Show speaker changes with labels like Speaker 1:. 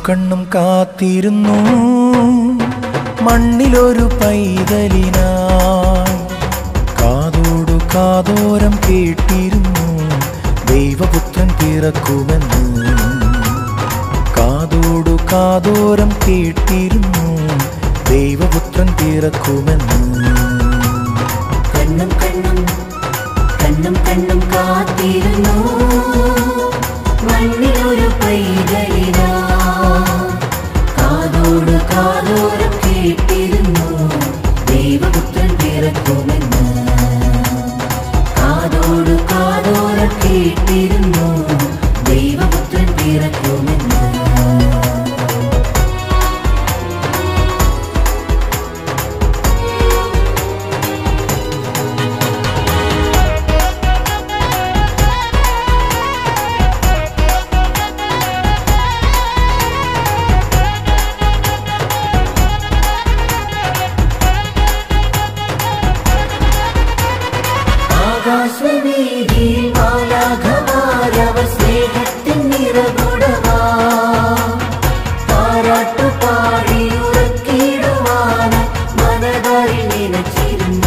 Speaker 1: കണ്ണും കാത്തിരുന്നു മണ്ണിലൊരു പൈതലിനായി കാതോടു കാതോരം കേട്ടിരുന്നു ദൈവപുത്രൻ പിറക്കുമെന്ന് കാതോടു കാതോരം കേട്ടിരുന്നു ദൈവപുത്രൻ പിറക്കുമെന്ന്
Speaker 2: കണ്ണും കണ്ണും കണ്ണും കണ്ണും കാത്തിരുന്നു മണ്ണിലൊരു പൈതലിനാ കാതോട് കാതോരം കേട്ടിരുന്നു ദൈവപുത്രൻ പിറക്കുമെന്ന് കാതോട് കാതോരം കേട്ടിരുന്നു ദൈവപുത്രൻ പിറക്കുമെന്ന് ആകാശവീതിയിൽ മാലാഖമാരവർ സ്നേഹത്തിൻ നിറകുടമാ താരാട്ടുപാടി ഉറക്കിടുവാൻ മനതാരിൽ നിലച്ചിരുന്നു